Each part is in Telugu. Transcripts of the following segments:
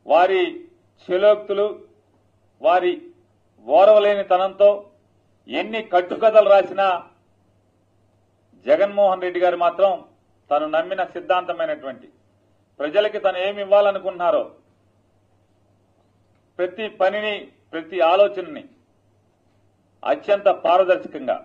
వారి శిలోక్తులు వారి ఓరవలేని తనంతో ఎన్ని కట్టుకథలు రాసినా జగన్మోహన్ రెడ్డి గారు మాత్రం తను నమ్మిన సిద్ధాంతమైనటువంటి ప్రజలకి తను ఏమి ఇవ్వాలనుకుంటున్నారో ప్రతి పనిని ప్రతి ఆలోచనని అత్యంత పారదర్శకంగా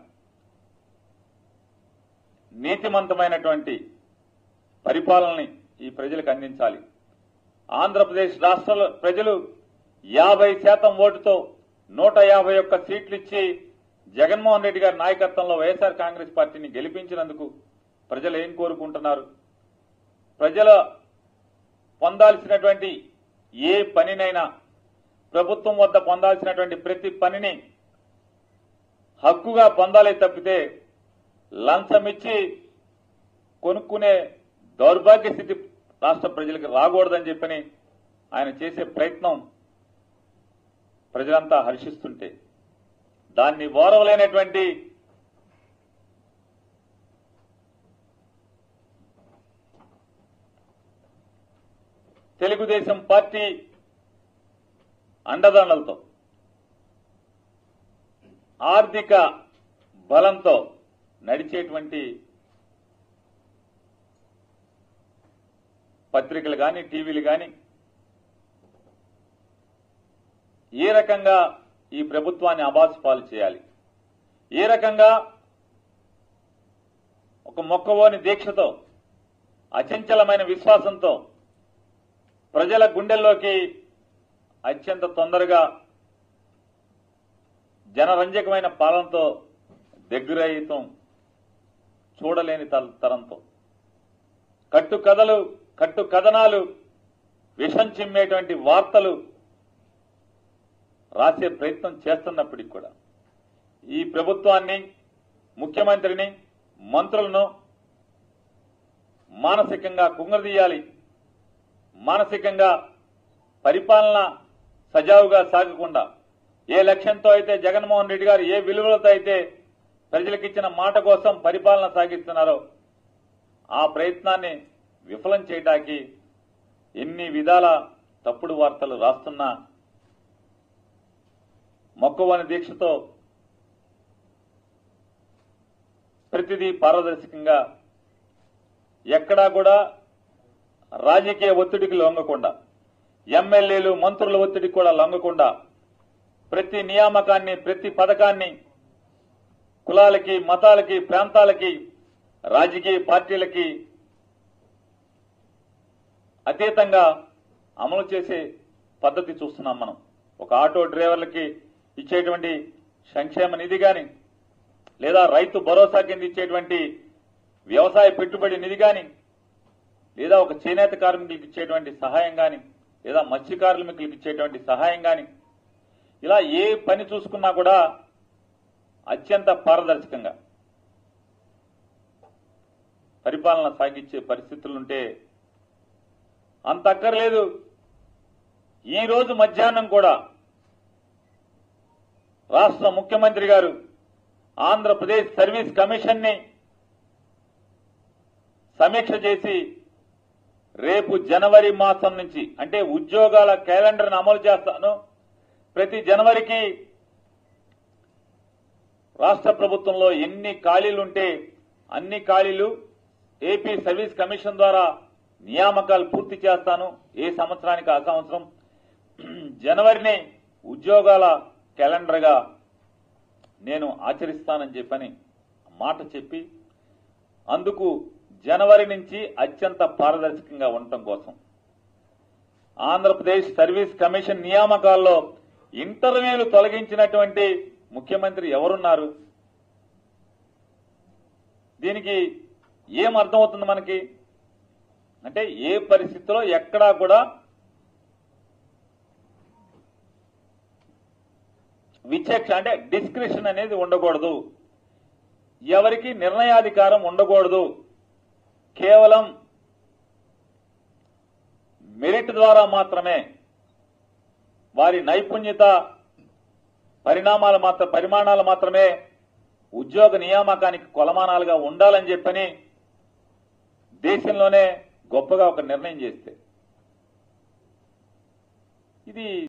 నీతిమంతమైనటువంటి పరిపాలనని ఈ ప్రజలకు అందించాలి ఆంధ్రప్రదేశ్ రాష్ట్ర ప్రజలు యాభై శాతం ఓటుతో నూట యాభై ఒక్క సీట్లు ఇచ్చి జగన్మోహన్ రెడ్డి గారి నాయకత్వంలో వైఎస్ఆర్ కాంగ్రెస్ పార్టీని గెలిపించినందుకు ప్రజలు ఏం కోరుకుంటున్నారు ప్రజల పొందాల్సినటువంటి ఏ పనినైనా ప్రభుత్వం వద్ద పొందాల్సినటువంటి ప్రతి పనిని హక్కుగా పొందాలే తప్పితే లంచమిచ్చి కొనుక్కునే దౌర్భాగ్య స్థితి రాష్ట్ర ప్రజలకు రాకూడదని చెప్పని ఆయన చేసే ప్రయత్నం ప్రజలంతా హర్షిస్తుంటే దాన్ని ఓరవలేనటువంటి తెలుగుదేశం పార్టీ అండదండలతో ఆర్థిక బలంతో నడిచేటువంటి పత్రికలు కానీ టీవీలు కానీ ఏ రకంగా ఈ ప్రభుత్వాన్ని అబాసు పాలు చేయాలి ఏ రకంగా ఒక మొక్కవోని దీక్షతో అచంచలమైన విశ్వాసంతో ప్రజల గుండెల్లోకి అత్యంత తొందరగా జనరంజకమైన పాలనతో దగ్గరయితం చూడలేని తల- తరంతో కట్టు కథలు కట్టు కథనాలు విషం చిమ్మేటువంటి వార్తలు రాసే ప్రయత్నం చేస్తున్నప్పటికి కూడా ఈ ప్రభుత్వాన్ని ముఖ్యమంత్రిని మంత్రులను మానసికంగా కుంగదీయాలి మానసికంగా పరిపాలన సజావుగా సాగకుండా ఏ లక్ష్యంతో అయితే జగన్మోహన్ రెడ్డి గారు ఏ విలువలతో అయితే ప్రజలకు ఇచ్చిన మాట కోసం పరిపాలన సాగిస్తున్నారో ఆ ప్రయత్నాన్ని విఫలం చేయడానికి ఎన్ని విధాల తప్పుడు వార్తలు రాస్తున్నా మొక్కవని దీక్షతో ప్రతిదీ పారదర్శకంగా ఎక్కడా కూడా రాజకీయ ఒత్తిడికి లొంగకుండా ఎమ్మెల్యేలు మంత్రుల ఒత్తిడికి కూడా లొంగకుండా ప్రతి నియామకాన్ని ప్రతి పథకాన్ని కులాలకి మతాలకి ప్రాంతాలకి రాజకీయ పార్టీలకి అతీతంగా అమలు చేసే పద్ధతి చూస్తున్నాం మనం ఒక ఆటో డ్రైవర్లకి ఇచ్చేటువంటి సంక్షేమ నిధి గాని లేదా రైతు భరోసా కింద ఇచ్చేటువంటి వ్యవసాయ పెట్టుబడి నిధి గాని లేదా ఒక చేనేత కార్మికులకు ఇచ్చేటువంటి సహాయం గాని లేదా మత్స్య కార్మికులకు ఇచ్చేటువంటి సహాయం గాని ఇలా ఏ పని చూసుకున్నా కూడా అత్యంత పారదర్శకంగా పరిపాలన సాగించే పరిస్థితులుంటే అంత అక్కర్లేదు ఈ రోజు మధ్యాహ్నం కూడా రాష్ట్ర ముఖ్యమంత్రి గారు ఆంధ్రప్రదేశ్ సర్వీస్ కమిషన్ ని సమీక్ష చేసి రేపు జనవరి మాసం నుంచి అంటే ఉద్యోగాల క్యాలెండర్ను అమలు చేస్తాను ప్రతి జనవరికి రాష్ట్ర ప్రభుత్వంలో ఎన్ని ఖాళీలుంటే అన్ని ఖాళీలు ఏపీ సర్వీస్ కమిషన్ ద్వారా నియామకాలు పూర్తి చేస్తాను ఏ సంవత్సరానికి ఆ సంవత్సరం జనవరిని ఉద్యోగాల క్యాలెండర్గా నేను ఆచరిస్తానని చెప్పని మాట చెప్పి అందుకు జనవరి నుంచి అత్యంత పారదర్శకంగా ఉండటం కోసం ఆంధ్రప్రదేశ్ సర్వీస్ కమిషన్ నియామకాల్లో ఇంటర్వ్యూలు తొలగించినటువంటి ముఖ్యమంత్రి ఎవరున్నారు దీనికి ఏం అర్థమవుతుంది మనకి అంటే ఏ పరిస్థితిలో ఎక్కడా కూడా విచక్ష అంటే డిస్క్రిప్షన్ అనేది ఉండకూడదు ఎవరికి నిర్ణయాధికారం ఉండకూడదు కేవలం మెరిట్ ద్వారా మాత్రమే వారి నైపుణ్యత పరిణామాలు మాత్ర పరిమాణాలు మాత్రమే ఉద్యోగ నియామకానికి కొలమానాలుగా ఉండాలని చెప్పని దేశంలోనే గొప్పగా ఒక నిర్ణయం చేస్తే ఇది